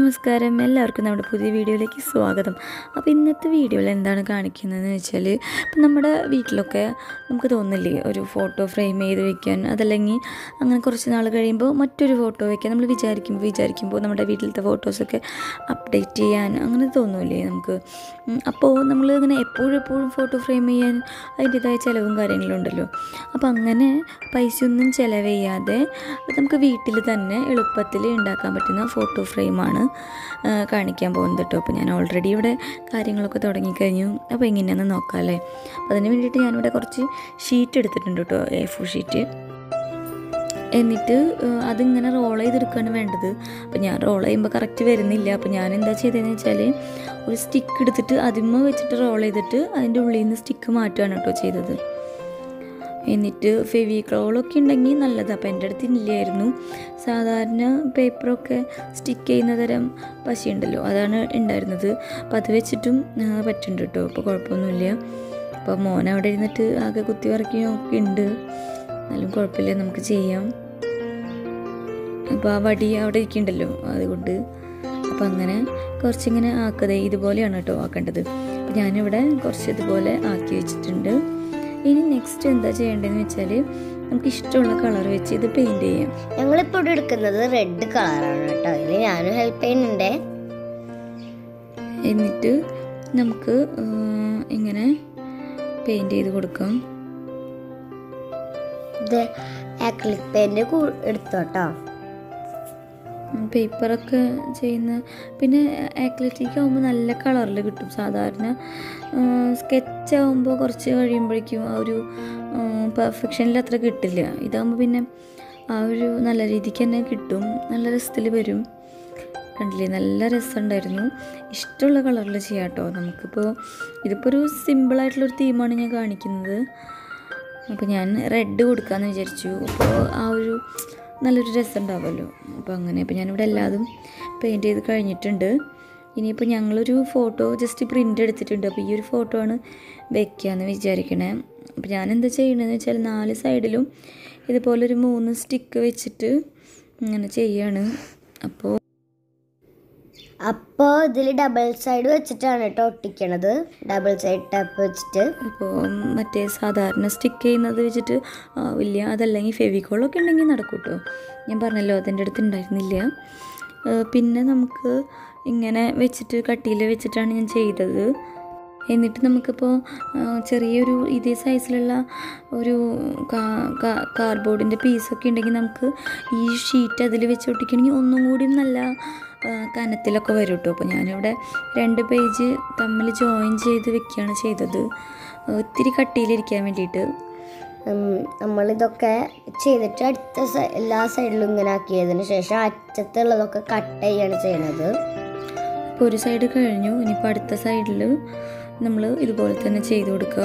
നമസ്കാരം എല്ലാവർക്കും നമ്മുടെ പുതിയ വീഡിയോയിലേക്ക് സ്വാഗതം അപ്പോൾ ഇന്നത്തെ വീഡിയോയിൽ എന്താണ് കാണിക്കുന്നതെന്ന് വെച്ചാൽ ഇപ്പം നമ്മുടെ വീട്ടിലൊക്കെ നമുക്ക് തോന്നില്ലേ ഒരു ഫോട്ടോ ഫ്രെയിം ചെയ്ത് വെക്കാൻ അതല്ലെങ്കിൽ അങ്ങനെ കുറച്ച് നാൾ കഴിയുമ്പോൾ മറ്റൊരു ഫോട്ടോ വെക്കാൻ നമ്മൾ വിചാരിക്കുമ്പോൾ വിചാരിക്കുമ്പോൾ നമ്മുടെ വീട്ടിലത്തെ ഫോട്ടോസൊക്കെ അപ്ഡേറ്റ് ചെയ്യാൻ അങ്ങനെ തോന്നൂലേ നമുക്ക് ഉം, അപ്പോൾ നമ്മൾ ഇങ്ങനെ എപ്പോഴും എപ്പോഴും ഫോട്ടോ ഫ്രെയിം ചെയ്യാൻ അതിൻ്റെതായ ചിലവും കാര്യങ്ങളും ഉണ്ടല്ലോ അപ്പോൾ അങ്ങനെ പൈസയൊന്നും ചിലവ് ചെയ്യാതെ നമുക്ക് വീട്ടിൽ തന്നെ എളുപ്പത്തിൽ ഉണ്ടാക്കാൻ പറ്റുന്ന ഫോട്ടോ ഫ്രെയിമാണ് കാണിക്കാൻ പോകുന്നത് കേട്ടോ അപ്പോൾ ഞാൻ ഓൾറെഡി ഇവിടെ കാര്യങ്ങളൊക്കെ തുടങ്ങിക്കഴിഞ്ഞു അപ്പോൾ എങ്ങനെയാണെന്ന് നോക്കാം അല്ലേ അപ്പോൾ അതിന് വേണ്ടിയിട്ട് ഞാനിവിടെ കുറച്ച് ഷീറ്റ് എടുത്തിട്ടുണ്ട് കേട്ടോ എ ഫോർ ഷീറ്റ് എന്നിട്ട് ഏഹ്, അതിങ്ങനെ റോൾ ചെയ്തെടുക്കുകയാണ് വേണ്ടത് അപ്പോൾ ഞാൻ റോൾ ചെയ്യുമ്പോൾ കറക്റ്റ് വരുന്നില്ല അപ്പോൾ ഞാൻ എന്താ ചെയ്തതെന്ന് വെച്ചാൽ ഒരു സ്റ്റിക്ക് എടുത്തിട്ട് അതിമ്മ വെച്ചിട്ട് റോൾ ചെയ്തിട്ട് അതിൻ്റെ ഉള്ളിൽ നിന്ന് സ്റ്റിക്ക് മാറ്റുകയാണ് കേട്ടോ ചെയ്തത് എന്നിട്ട് ഫെവിക്രോളൊക്കെ ഉണ്ടെങ്കിൽ നല്ലതാണ് അപ്പോൾ എൻ്റെ അടുത്ത് ഇല്ലായിരുന്നു സാധാരണ പേപ്പറൊക്കെ സ്റ്റിക്ക് ചെയ്യുന്ന തരം പശയുണ്ടല്ലോ അതാണ് ഉണ്ടായിരുന്നത് അപ്പോൾ അത് വെച്ചിട്ടും ആ, പറ്റുന്നുണ്ട് കേട്ടോ അപ്പോൾ കുഴപ്പമൊന്നുമില്ല അപ്പോൾ മോൻ അവിടെ ഇരുന്നിട്ട് ആകെ കുത്തി വരയ്ക്കുകയൊക്കെ ഉണ്ട് എന്നാലും കുഴപ്പമില്ല നമുക്ക് ചെയ്യാം അപ്പോൾ ആ വടി അവിടെ ഇരിക്കുന്നുണ്ടല്ലോ അതുകൊണ്ട് അപ്പോൾ അങ്ങനെ കുറച്ചിങ്ങനെ ആക്കതേ ഇതുപോലെയാണ് കേട്ടോ ആക്കേണ്ടത് അപ്പോൾ ഞാനിവിടെ കുറച്ച് ഇതുപോലെ ആക്കി വെച്ചിട്ടുണ്ട് ഇനി നെക്സ്റ്റ് എന്താ ചെയ്യേണ്ടതെന്ന് വെച്ചാൽ നമുക്ക് ഇഷ്ടമുള്ള കളർ വെച്ച് ഇത് പെയിൻറ് ചെയ്യാം ഞങ്ങളിപ്പോൾ ഇവിടെ എടുക്കുന്നത് റെഡ് കളറാണ് കേട്ടോ ഇതിൽ ഞാനും ഹെൽപ്പ് ചെയ്യുന്നുണ്ടേ എന്നിട്ട് നമുക്ക് ആ, ഇങ്ങനെ പെയിൻറ് ചെയ്ത് കൊടുക്കാം ഇത് ആക്രിലിക് പെയിന്റ് എടുത്തോട്ടോ പേപ്പറൊക്കെ ചെയ്യുന്ന പിന്നെ ആക്ലറ്റിക് ആകുമ്പോൾ നല്ല കളറിൽ കിട്ടും സാധാരണ സ്കെച്ച് ആകുമ്പോൾ കുറച്ച് കഴിയുമ്പോഴേക്കും ആ ഒരു പെർഫെക്ഷനിൽ അത്ര കിട്ടില്ല ഇതാകുമ്പോൾ പിന്നെ ആ ഒരു നല്ല രീതിക്ക് തന്നെ കിട്ടും നല്ല രസത്തിൽ വരും കണ്ടില്ലേ നല്ല രസമുണ്ടായിരുന്നു ഇഷ്ടമുള്ള കളറിൽ ചെയ്യാം കേട്ടോ നമുക്കിപ്പോൾ ഇതിപ്പോൾ ഒരു സിമ്പിളായിട്ടുള്ളൊരു തീമാണ് ഞാൻ കാണിക്കുന്നത് അപ്പോൾ ഞാൻ റെഡ് കൊടുക്കാമെന്ന് വിചാരിച്ചു അപ്പോൾ ആ ഒരു നല്ലൊരു രസം ഉണ്ടാവുമല്ലോ അപ്പോൾ അങ്ങനെ അപ്പോൾ ഞാനിവിടെ എല്ലാതും പെയിൻറ്റ് ചെയ്ത് കഴിഞ്ഞിട്ടുണ്ട് ഇനിയിപ്പോൾ ഞങ്ങളൊരു ഫോട്ടോ ജസ്റ്റ് പ്രിൻ്റ് എടുത്തിട്ടുണ്ട് അപ്പോൾ ഈ ഒരു ഫോട്ടോ ആണ് വെക്കാമെന്ന് വിചാരിക്കണേ അപ്പോൾ ഞാൻ എന്താ ചെയ്യണമെന്ന് വെച്ചാൽ നാല് സൈഡിലും ഇതുപോലൊരു മൂന്ന് സ്റ്റിക്ക് വെച്ചിട്ട് ഇങ്ങനെ ചെയ്യാണ് അപ്പോൾ അപ്പോൾ ഇതിൽ ഡബിൾ സൈഡ് വെച്ചിട്ടാണ് കേട്ടോ ഒട്ടിക്കണത് ഡബിൾ സൈഡ് ടാപ്പ് വെച്ചിട്ട് അപ്പോൾ മറ്റേ സാധാരണ സ്റ്റിക്ക് ചെയ്യുന്നത് വെച്ചിട്ട് ആവില്ല അതല്ലെങ്കിൽ ഫെവിക്കോളൊക്കെ ഉണ്ടെങ്കിൽ നടക്കും കേട്ടോ ഞാൻ പറഞ്ഞല്ലോ അതെൻ്റെ അടുത്ത് ഉണ്ടായിരുന്നില്ല ആ, പിന്നെ നമുക്ക് ഇങ്ങനെ വെച്ചിട്ട് കട്ടിയിൽ വെച്ചിട്ടാണ് ഞാൻ ചെയ്തത് എന്നിട്ട് നമുക്കിപ്പോൾ ആ, ചെറിയൊരു ഇതേ സൈസിലുള്ള ഒരു കാർഡ്ബോർഡിൻ്റെ പീസൊക്കെ ഉണ്ടെങ്കിൽ നമുക്ക് ഈ ഷീറ്റ് അതിൽ വെച്ച് ഒട്ടിക്കണമെങ്കിൽ ഒന്നും കൂടി നല്ല ആ, കനത്തിലൊക്കെ വരും കേട്ടോ അപ്പോൾ ഞാനിവിടെ രണ്ട് പേജ് തമ്മിൽ ജോയിൻ ചെയ്ത് വെക്കുകയാണ് ചെയ്തത് ഒത്തിരി കട്ടിയിലിരിക്കാൻ വേണ്ടിയിട്ട് ഉം, നമ്മളിതൊക്കെ ചെയ്തിട്ട് അടുത്ത സൈ- എല്ലാ സൈഡിലും ഇങ്ങനെ ആക്കിയതിന് ശേഷം അറ്റത്തുള്ളതൊക്കെ കട്ട് ചെയ്യാണ് ചെയ്യണത് അപ്പോൾ ഒരു സൈഡ് കഴിഞ്ഞു ഇനിയിപ്പോൾ അടുത്ത സൈഡിൽ നമ്മൾ ഇതുപോലെ തന്നെ ചെയ്ത് കൊടുക്കുക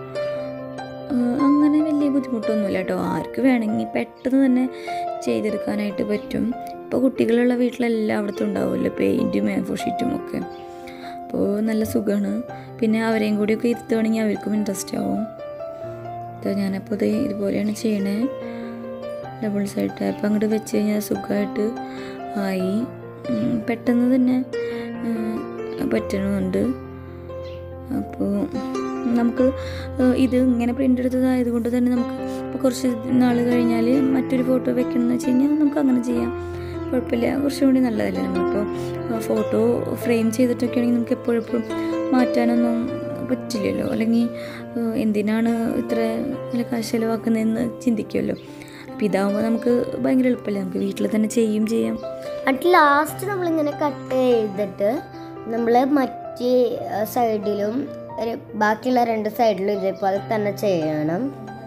ആ, അങ്ങനെ വലിയ ബുദ്ധിമുട്ടൊന്നുമില്ല കേട്ടോ ആർക്ക് വേണമെങ്കിൽ പെട്ടെന്ന് തന്നെ ചെയ്തെടുക്കാനായിട്ട് പറ്റും ഇപ്പോൾ കുട്ടികളുള്ള വീട്ടിലെല്ലായിടത്തും ഉണ്ടാവുമല്ലോ പെയിൻറ്റും മേഫോ ഷീറ്റും ഒക്കെ അപ്പോൾ നല്ല സുഖമാണ് പിന്നെ അവരെയും കൂടിയൊക്കെ ഇരുത്തുകയാണെങ്കിൽ അവർക്കും ഇൻട്രസ്റ്റ് ആവും അപ്പോൾ ഞാനപ്പോൾ ഇത് ഇതുപോലെയാണ് ചെയ്യണേ ഡബിൾ സൈഡ് ടാപ്പ് അങ്ങോട്ട് വെച്ച് കഴിഞ്ഞാൽ സുഖമായിട്ട് ആയി ഉം, പെട്ടെന്ന് തന്നെ ഉം, പറ്റണമുണ്ട് അപ്പോൾ നമുക്ക് ഏഹ്, ഇത് ഇങ്ങനെ പ്രിൻ്റ് എടുത്തതായത് കൊണ്ട് തന്നെ നമുക്ക് ഇപ്പോൾ കുറച്ച് നാൾ കഴിഞ്ഞാൽ മറ്റൊരു ഫോട്ടോ വെക്കണമെന്ന് വെച്ച് കഴിഞ്ഞാൽ നമുക്ക് അങ്ങനെ ചെയ്യാം കുഴപ്പമില്ല കുറച്ചും കൂടി നല്ലതല്ലേ നമ്മളിപ്പോൾ ഫോട്ടോ ഫ്രെയിം ചെയ്തിട്ടൊക്കെ ആണെങ്കിൽ നമുക്ക് എപ്പോഴെപ്പോഴും മാറ്റാനൊന്നും പറ്റില്ലല്ലോ അല്ലെങ്കിൽ ഏഹ്, എന്തിനാണ് ഇത്ര നല്ല കാശ് ചിലവാക്കുന്നതെന്ന് ചിന്തിക്കുമല്ലോ അപ്പോൾ ഇതാകുമ്പോൾ നമുക്ക് ഭയങ്കര എളുപ്പമല്ലേ നമുക്ക് വീട്ടിൽ തന്നെ ചെയ്യും ചെയ്യാം എന്നിട്ട് ലാസ്റ്റ് നമ്മളിങ്ങനെ കട്ട് ചെയ്തിട്ട് നമ്മൾ മറ്റേ സൈഡിലും ഒരു ബാക്കിയുള്ള രണ്ട് സൈഡിലും ഇതേപോലെ തന്നെ ചെയ്യണം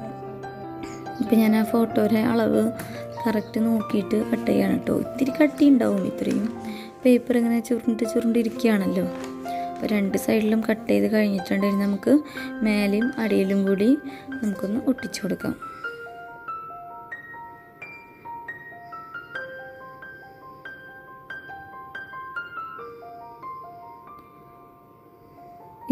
ഇപ്പം ഞാൻ ആ ഫോട്ടോയുടെ അളവ് കറക്റ്റ് നോക്കിയിട്ട് കട്ട് ചെയ്യാണ് കേട്ടോ ഇത്തിരി കട്ടി ഉണ്ടാവും ഇത്രയും പേപ്പർ ഇങ്ങനെ ചുരുണ്ടിട്ട് ചുരുണ്ടിരിക്കുകയാണല്ലോ അപ്പോൾ രണ്ട് സൈഡിലും കട്ട് ചെയ്ത് കഴിഞ്ഞിട്ടുണ്ടെങ്കിൽ നമുക്ക് മേലെയും അടിയിലും കൂടി നമുക്കൊന്ന് ഒട്ടിച്ചു കൊടുക്കാം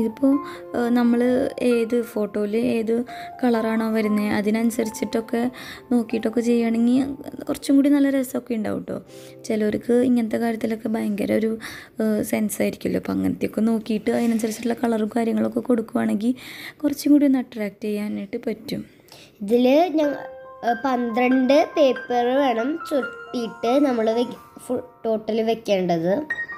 ഇതിപ്പോൾ നമ്മൾ ഏത് ഫോട്ടോയിൽ ഏത് കളറാണോ വരുന്നത് അതിനനുസരിച്ചിട്ടൊക്കെ നോക്കിയിട്ടൊക്കെ ചെയ്യുകയാണെങ്കിൽ കുറച്ചും കൂടി നല്ല രസമൊക്കെ ഉണ്ടാവും കേട്ടോ ചിലവർക്ക് ഇങ്ങനത്തെ കാര്യത്തിലൊക്കെ ഭയങ്കര ഒരു സെൻസ് ആയിരിക്കുമല്ലോ അപ്പോൾ അങ്ങനത്തെയൊക്കെ നോക്കിയിട്ട് അതിനനുസരിച്ചിട്ടുള്ള കളറും കാര്യങ്ങളൊക്കെ കൊടുക്കുവാണെങ്കിൽ കുറച്ചും കൂടി ഒന്ന് അട്രാക്റ്റ് ചെയ്യാനായിട്ട് പറ്റും ഇതിൽ ഞങ്ങൾ പന്ത്രണ്ട് പേപ്പർ വേണം ചുരുട്ടിയിട്ട് നമ്മൾ ടോട്ടൽ വെക്കേണ്ടത്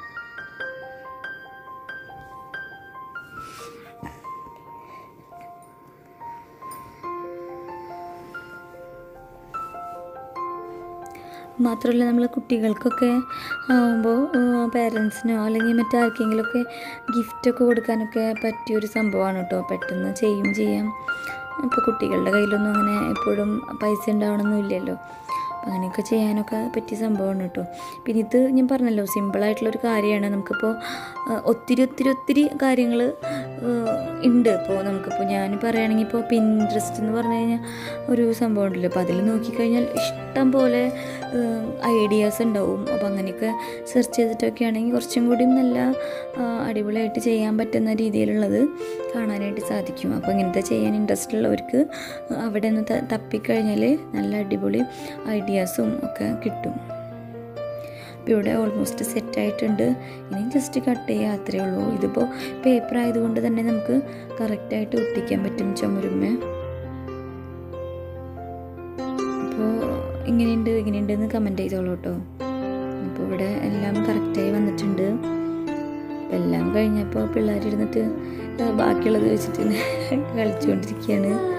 മാത്രമല്ല നമ്മൾ കുട്ടികൾക്കൊക്കെ ആകുമ്പോൾ പേരൻസിനോ അല്ലെങ്കിൽ മറ്റാർക്കെങ്കിലുമൊക്കെ ഗിഫ്റ്റൊക്കെ കൊടുക്കാനൊക്കെ പറ്റിയൊരു സംഭവമാണ് കേട്ടോ പെട്ടെന്ന് ചെയ്യും ചെയ്യാം ഇപ്പോൾ കുട്ടികളുടെ കയ്യിലൊന്നും അങ്ങനെ എപ്പോഴും പൈസ ഉണ്ടാവണമെന്നില്ലല്ലോ അപ്പം അങ്ങനെയൊക്കെ ചെയ്യാനൊക്കെ പറ്റിയ സംഭവമാണ് കേട്ടോ പിന്നെ ഇത് ഞാൻ പറഞ്ഞല്ലോ സിമ്പിളായിട്ടുള്ളൊരു കാര്യമാണ് നമുക്കിപ്പോൾ ആ, ഒത്തിരി ഒത്തിരി ഒത്തിരി കാര്യങ്ങൾ ഉണ്ട് ഇപ്പോൾ നമുക്കിപ്പോൾ ഞാൻ പറയുകയാണെങ്കിൽ ഇപ്പോൾ പിൻട്രസ്റ്റ് എന്ന് പറഞ്ഞു കഴിഞ്ഞാൽ ഒരു സംഭവം ഉണ്ടല്ലോ അപ്പോൾ അതിൽ നോക്കിക്കഴിഞ്ഞാൽ ഇഷ്ടം പോലെ ഐഡിയാസ് ഉണ്ടാവും അപ്പോൾ അങ്ങനെയൊക്കെ സെർച്ച് ചെയ്തിട്ടൊക്കെ ആണെങ്കിൽ കുറച്ചും കൂടി നല്ല ആ, അടിപൊളിയായിട്ട് ചെയ്യാൻ പറ്റുന്ന രീതിയിലുള്ളത് കാണാനായിട്ട് സാധിക്കും അപ്പോൾ ഇങ്ങനത്തെ ചെയ്യാൻ ഇൻട്രസ്റ്റ് ഉള്ളവർക്ക് അവിടെ നിന്ന് ത- തപ്പിക്കഴിഞ്ഞാൽ നല്ല അടിപൊളി ഐഡിയാസും ഒക്കെ കിട്ടും അപ്പോൾ ഇവിടെ ഓൾമോസ്റ്റ് സെറ്റ് ആയിട്ടുണ്ട് ഇനി ജസ്റ്റ് കട്ട് ചെയ്യുക അത്രയേ ഉള്ളൂ ഇതിപ്പോൾ പേപ്പർ ആയതുകൊണ്ട് തന്നെ നമുക്ക് കറക്റ്റായിട്ട് ഒട്ടിക്കാൻ പറ്റും ചുമരുമ്മേ അപ്പോൾ ഇങ്ങനെയുണ്ട് ഇങ്ങനെയുണ്ട് എന്ന് കമൻറ്റ് ചെയ്തോളൂ കേട്ടോ അപ്പോൾ ഇവിടെ എല്ലാം കറക്റ്റായി വന്നിട്ടുണ്ട് അപ്പോൾ എല്ലാം കഴിഞ്ഞപ്പോൾ പിള്ളേർ ഇരുന്നിട്ട് ബാക്കിയുള്ളത് വെച്ചിട്ട് കളിച്ചുകൊണ്ടിരിക്കുകയാണ്